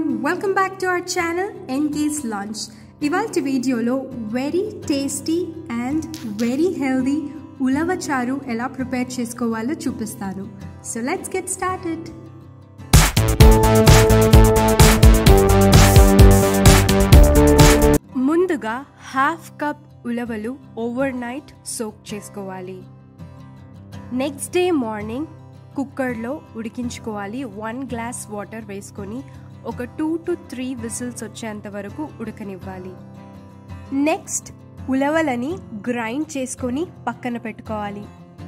Welcome back to our channel NK's lunch ఇవాళ వీడియోలో very tasty and very healthy ఉలవ చారు ఎలా ప్రిపేర్ చేసుకోవాలో చూపిస్తాను సో లెట్స్ గెట్ స్టార్టెడ్ ముందుగా హాఫ్ కప్ ఉలవలు ఓవర్ నైట్ సోక్ చేసుకోవాలి నెక్స్ట్ డే మార్నింగ్ కుక్కర్లో ఉడికించుకోవాలి వన్ గ్లాస్ వాటర్ వేసుకొని ఒక టూ టు త్రీ విజిల్స్ వచ్చేంత వరకు ఉడకనివ్వాలి నెక్స్ట్ ఉలవలని గ్రైండ్ చేసుకొని పక్కన పెట్టుకోవాలి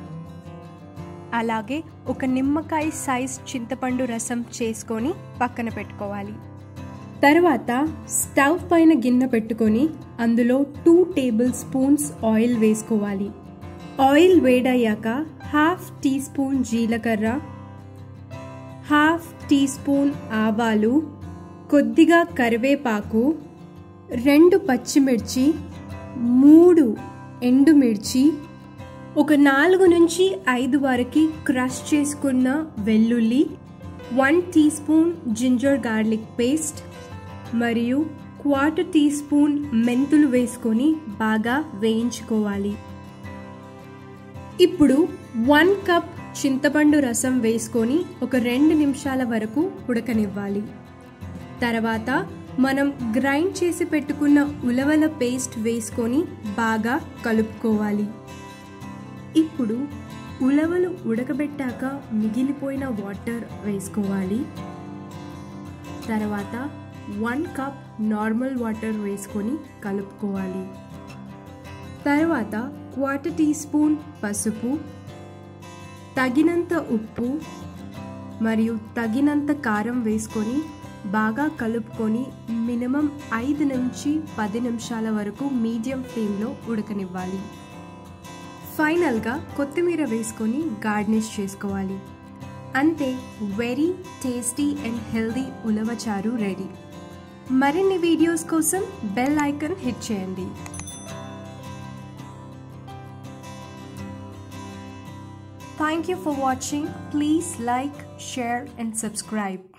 అలాగే ఒక నిమ్మకాయ సైజ్ చింతపండు రసం చేసుకొని పక్కన పెట్టుకోవాలి తర్వాత స్టవ్ పైన గిన్నె పెట్టుకొని అందులో టూ టేబుల్ స్పూన్స్ ఆయిల్ వేసుకోవాలి ఆయిల్ వేడయ్యాక హాఫ్ టీ స్పూన్ జీలకర్ర హాఫ్ టీ స్పూన్ ఆవాలు కొద్దిగా కరివేపాకు రెండు పచ్చిమిర్చి మూడు ఎండుమిర్చి ఒక నాలుగు నుంచి ఐదు వరకు క్రష్ చేసుకున్న వెల్లుల్లి one teaspoon ginger garlic paste మరియు క్వార్టర్ టీ స్పూన్ మెంతులు వేసుకొని బాగా వేయించుకోవాలి ఇప్పుడు వన్ కప్ చింతపండు రసం వేసుకొని ఒక రెండు నిమిషాల వరకు ఉడకనివ్వాలి తర్వాత మనం గ్రైండ్ చేసి పెట్టుకున్న ఉలవల పేస్ట్ వేసుకొని బాగా కలుపుకోవాలి ఇప్పుడు ఉలవలు ఉడకబెట్టాక మిగిలిపోయిన వాటర్ వేసుకోవాలి తర్వాత వన్ కప్ నార్మల్ వాటర్ వేసుకొని కలుపుకోవాలి తర్వాత క్వార్టర్ టీ స్పూన్ పసుపు తగినంత ఉప్పు మరియు తగినంత కారం వేసుకొని బాగా కలుపుకొని మినిమం ఐదు నుంచి పది నిమిషాల వరకు మీడియం ఫ్లేమ్లో ఉడకనివ్వాలి ఫైనల్గా కొత్తిమీర వేసుకొని గార్నిష్ చేసుకోవాలి అంతే వెరీ టేస్టీ అండ్ హెల్దీ ఉలవచారు రెడీ మరిన్ని వీడియోస్ కోసం బెల్ ఐకన్ హిట్ చేయండి Thank you for watching. Please like, share and subscribe.